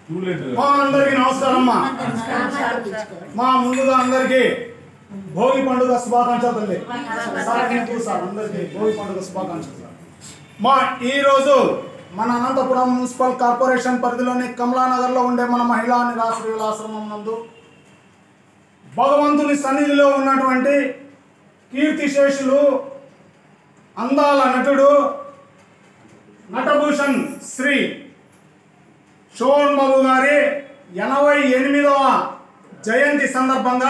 మా అందరికి నమస్కారం అమ్మా మా ముందుగా అందరికి భోగి పండుగ శుభాకాంక్షలు తల్లి సార్ మీకు సార్ అందరికి భోగి పండుగ శుభాకాంక్షలు సార్ మా ఈ రోజు మన అనంతపురం మున్సిపల్ కార్పొరేషన్ పరిధిలోని కమలానగర్లో ఉండే మన మహిళా నిరాశ్రయుల ఆశ్రమం నందు భగవంతుని సన్నిధిలో ఉన్నటువంటి కీర్తిశేషులు అందాల నటుడు నటభూషణ్ శ్రీ శోభన్ బాబు గారి ఎనభై ఎనిమిదవ జయంతి సందర్భంగా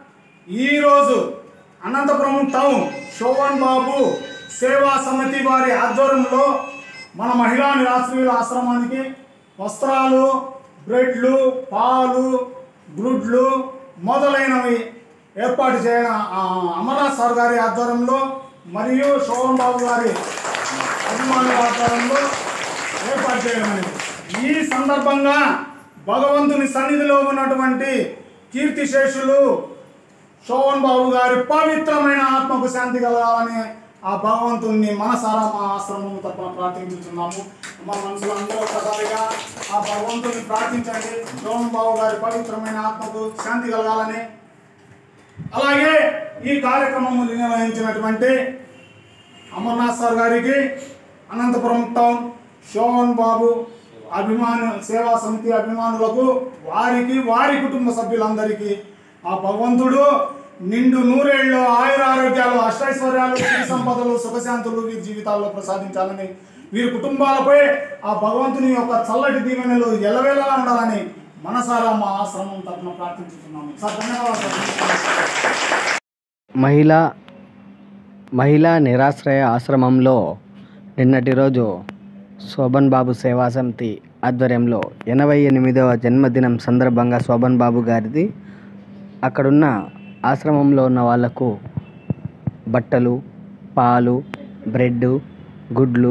ఈరోజు అనంతపురం టౌన్ శోభన్ బాబు సేవా సమితి వారి ఆధ్వర్యంలో మన మహిళా నిరాశ్రయుల ఆశ్రమానికి వస్త్రాలు బ్రెడ్లు పాలు గ్రుడ్లు మొదలైనవి ఏర్పాటు చేయడం ఆ, అమర్నాథ్ సార్ గారి ఆధ్వర్యంలో మరియు శోభన్ బాబు గారి అభిమానుల ఆధ్వర్యంలో ఏర్పాటు చేయడం అనేది ఈ సందర్భంగా భగవంతుని సన్నిధిలో ఉన్నటువంటి కీర్తిశేషులు శోభన్ బాబు గారి పవిత్రమైన ఆత్మకు శాంతి కలగాలని ఆ భగవంతుణ్ణి మనసారా మా ఆశ్రమం తప్ప ప్రార్థించుతున్నాము మా మనసులో అందరూ ఒకసారిగా ఆ భగవంతుని ప్రార్థించండి శోభన్ బాబు గారి పవిత్రమైన ఆత్మకు శాంతి కలగాలని అలాగే ఈ కార్యక్రమం నిర్వహించినటువంటి అమర్నాథ్ సార్ గారికి అనంతపురం టౌన్ శోభన్ బాబు అభిమాను సేవా సమితి అభిమానులకు వారికి వారి కుటుంబ సభ్యులందరికీ ఆ భగవంతుడు నిండు నూరేళ్ళు ఆయుర ఆరోగ్యాలు అష్టైశ్వర్యాలు సిరి సంపదలు సుఖశాంతులు వీరి జీవితాల్లో ప్రసాదించాలని వీరి కుటుంబాలపై ఆ భగవంతుని యొక్క చల్లటి దీవెనలు ఎలవేళలా ఉండాలని మనసారా మా ఆశ్రమం తరఫున ప్రార్థించుతున్నాము సార్ ధన్యవాదాలు మహిళా మహిళా నిరాశ్రయ ఆశ్రమంలో నిన్నటి రోజు శోభన్ బాబు సేవా సమితి ఆధ్వర్యంలో ఎనభై ఎనిమిదవ జన్మదినం సందర్భంగా శోభన్ బాబు గారిది అక్కడున్న ఆశ్రమంలో ఉన్న వాళ్లకు బట్టలు పాలు బ్రెడ్ గుడ్లు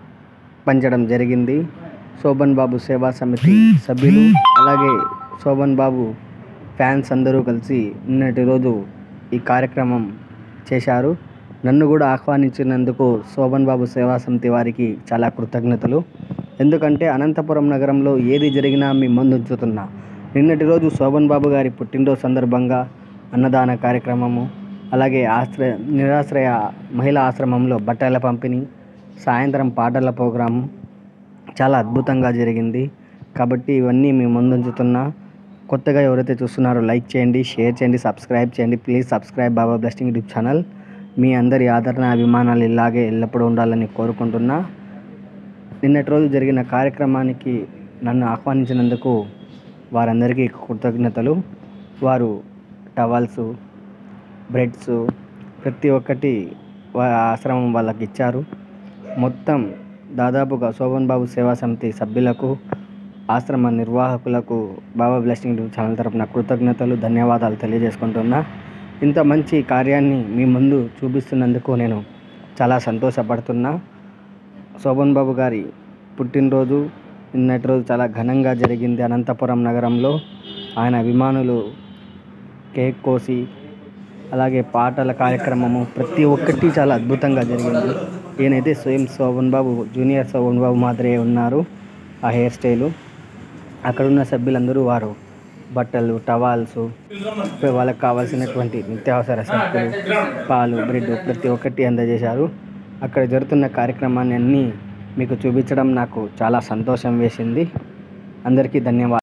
పంచడం జరిగింది శోభన్ బాబు సేవా సమితి సభ్యులు అలాగే శోభన్ బాబు ఫ్యాన్స్ అందరూ కలిసి నిన్నటి రోజు ఈ కార్యక్రమం చేశారు నన్ను కూడా ఆహ్వానించినందుకు శోభన్ బాబు సేవా సమితి వారికి చాలా కృతజ్ఞతలు ఎందుకంటే అనంతపురం నగరంలో ఏది జరిగినా మీ ముందుంచుతున్నా నిన్నటి రోజు శోభన్ బాబు గారి పుట్టినరోజు సందర్భంగా అన్నదాన కార్యక్రమము అలాగే ఆశ్రయ నిరాశ్రయ మహిళా ఆశ్రమంలో బట్టల పంపిణీ సాయంత్రం పాటల ప్రోగ్రాము చాలా అద్భుతంగా జరిగింది కాబట్టి ఇవన్నీ మీ ముందుంచుతున్నా కొత్తగా ఎవరైతే చూస్తున్నారో లైక్ చేయండి షేర్ చేయండి సబ్స్క్రైబ్ చేయండి please subscribe Baba blessing YouTube channel మీ అందరి ఆదరణ అభిమానాలు ఇలాగే ఎల్లప్పుడూ ఉండాలని కోరుకుంటున్నా నిన్నటి రోజు జరిగిన కార్యక్రమానికి నన్ను ఆహ్వానించినందుకు వారందరికీ కృతజ్ఞతలు వారు టవల్స్ బ్రెడ్స్ ప్రతి ఒక్కటి వా- ఆశ్రమం వాళ్ళకి ఇచ్చారు మొత్తం దాదాపుగా శోభన్ బాబు సేవా సమితి సభ్యులకు ఆశ్రమ నిర్వాహకులకు బాబా బ్లెస్సింగ్ యూట్యూబ్ ఛానల్ తరపున కృతజ్ఞతలు ధన్యవాదాలు తెలియజేసుకుంటున్నా ఇంత మంచి కార్యాన్ని మీ ముందు చూపిస్తున్నందుకు నేను చాలా సంతోషపడుతున్నా శోభన్ బాబు గారి పుట్టినరోజు నిన్నటి రోజు చాలా ఘనంగా జరిగింది అనంతపురం నగరంలో ఆయన అభిమానులు కేక్ కోసి అలాగే పాటల కార్యక్రమము ప్రతి ఒక్కటి చాలా అద్భుతంగా జరిగింది ఈయనైతే స్వయం శోభన్ బాబు జూనియర్ శోభన్ బాబు మాదిరే ఉన్నారు ఆ హెయిర్ స్టైలు అక్కడున్న సభ్యులందరూ వారు బట్టలు టవాల్స్ వాళ్ళకి కావాల్సినటువంటి నిత్యావసర సరుకులు పాలు బ్రెడ్ ప్రతి ఒక్కటి అందజేశారు అక్కడ జరుగుతున్న కార్యక్రమాన్ని అన్నీ మీకు చూపించడం నాకు చాలా సంతోషం వేసింది అందరికీ ధన్యవాదాలు